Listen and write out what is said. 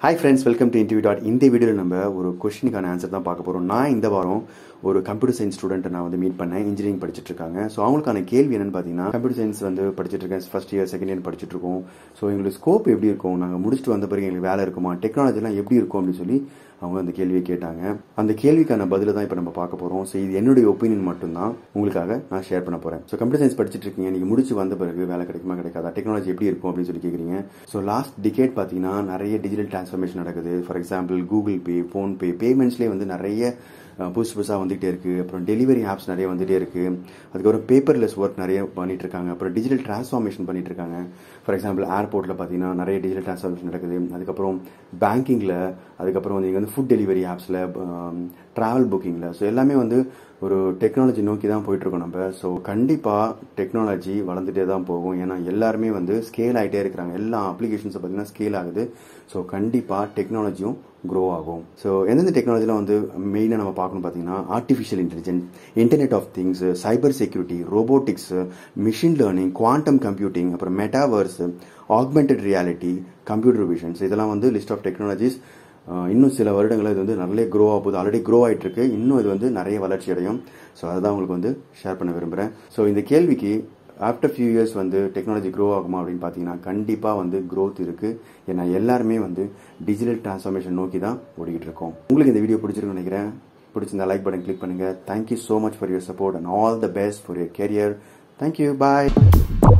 hi friends welcome to interview dot இந்த வீடியோவில் நம்ம ஒரு கொஷினுக்கான ஆன்சர் தான் பார்க்க போகிறோம் நான் இந்த வாரம் ஒரு கம்ப்யூட்டர் சயின்ஸ் ஸ்டூடெண்ட்டை நான் வந்து மீட் பண்ணேன் இன்ஜினியரிங் படிச்சுட்டு இருக்காங்க ஸோ அவங்களுக்கான கேள்வி என்னன்னு பார்த்தீங்கன்னா கம்ப்யூட்டர் சயின்ஸ் வந்து படிச்சுட்டு இருக்கேன் ஃபர்ஸ்ட் இயர் செகண்ட் இயர் படிச்சுட்டு இருக்கோம் ஸோ எங்களுக்கு ஸ்கோப் எப்படி இருக்கும் நாங்கள் முடிச்சுட்டு வந்த பிறகு எங்களுக்கு வேலை இருக்குமா டெக்னாலஜிலாம் எப்படி இருக்கும் அப்படின்னு சொல்லி அவங்க அந்த கேள்வியை கேட்டாங்க அந்த கேள்விக்கான பதில தான் இப்போ நம்ம பார்க்க போகிறோம் ஸோ இது என்னுடைய ஒப்பீனியன் மட்டும்தான் உங்களுக்காக நான் ஷேர் பண்ண போகிறேன் ஸோ கம்ப்யூட்டர் சயின்ஸ் படிச்சுட்டு இருக்கீங்க நீங்கள் முடிச்சு வந்த பிறகு வேலை கிடைக்குமா கிடைக்காதா டெக்னாலஜி எப்படி இருக்கும் அப்படின்னு சொல்லி கேட்குறீங்க ஸோ லாஸ்ட் டிகேட் பார்த்தீங்கன்னா நிறைய டிஜிட்டல் டிரான்ஸ்ஃபர்மேஷன் நடக்குது for example Google Pay PhonePe பேமெண்ட்ஸ்லேயே வந்து நிறைய அஹ், புதுசு புதுசாக வந்துகிட்டே இருக்குது அப்புறம் டெலிவரி ஆப்ஸ் நிறைய வந்துகிட்டே இருக்குது அதுக்கப்புறம் பேப்பர்லெஸ் ஒர்க் நிறைய பண்ணிட்டு இருக்காங்க அப்புறம் டிஜிட்டல் டிரான்ஸ்ஃபார்மேஷன் பண்ணிட்டு இருக்காங்க ஃபார் எக்ஸாம்பிள் ஏர்போர்ட்டில் பார்த்தீங்கன்னா நிறைய டிஜிட்டல் டிரான்ஸ்ஃபார்மேஷன் நடக்குது அதுக்கப்புறம் பேங்கிங்கில் அதுக்கப்புறம் வந்து இங்கே வந்து ஃபுட் டெலிவரி ஆப்ஸில் ட்ராவல் புக்கிங்கில் ஸோ எல்லாமே வந்து ஒரு டெக்னாலஜி நோக்கி தான் போயிட்டு இருக்கோம் நம்ம ஸோ கண்டிப்பாக டெக்னாலஜி வளர்ந்துட்டே தான் போகும் ஏன்னா எல்லாருமே வந்து ஸ்கேல் ஆகிட்டே இருக்கிறாங்க எல்லா அப்ளிகேஷன்ஸை பார்த்தீங்கன்னா ஸ்கேல் ஆகுது ஸோ கண்டிப்பாக டெக்னாலஜியும் க்ரோ ஆகும் ஸோ எந்தெந்த டெக்னாலஜிலாம் வந்து மெயினாக நம்ம பார்க்கணும் பார்த்தீங்கன்னா artificial intelligence internet of things cyber security robotics machine learning quantum computing அப்புறம் metaverse augmented reality computer visions இதெல்லாம் வந்து லிஸ்ட் ஆஃப் டெக்னாலஜிஸ் இன்னும் சில வருடங்கள் இது வந்து நிறைய க்ரோ ஆக போகுது ஆல்ரெடி க்ரோ ஆகிட்டு இருக்கு இன்னும் இது வந்து நிறைய வளர்ச்சி அடையும் ஸோ அதுதான் உங்களுக்கு வந்து ஷேர் பண்ண விரும்புகிறேன் ஸோ இந்த கேள்விக்கு ஆஃப்டர் ஃபியூ இயர்ஸ் வந்து டெக்னாலஜி க்ரோ ஆகுமா அப்படின்னு பார்த்தீங்கன்னா கண்டிப்பாக வந்து growth இருக்கு ஏன்னா எல்லாருமே வந்து டிஜிட்டல் டிரான்ஸ்ஃபார்மேஷன் நோக்கி தான் ஓடிக்கிட்டு இருக்கோம் உங்களுக்கு இந்த வீடியோ பிடிச்சிருக்குன்னு நினைக்கிறேன் பிடிச்சிருந்தா லைக் பட்டன் கிளிக் பண்ணுங்க thank you so much for your support and all the best for your career thank you bye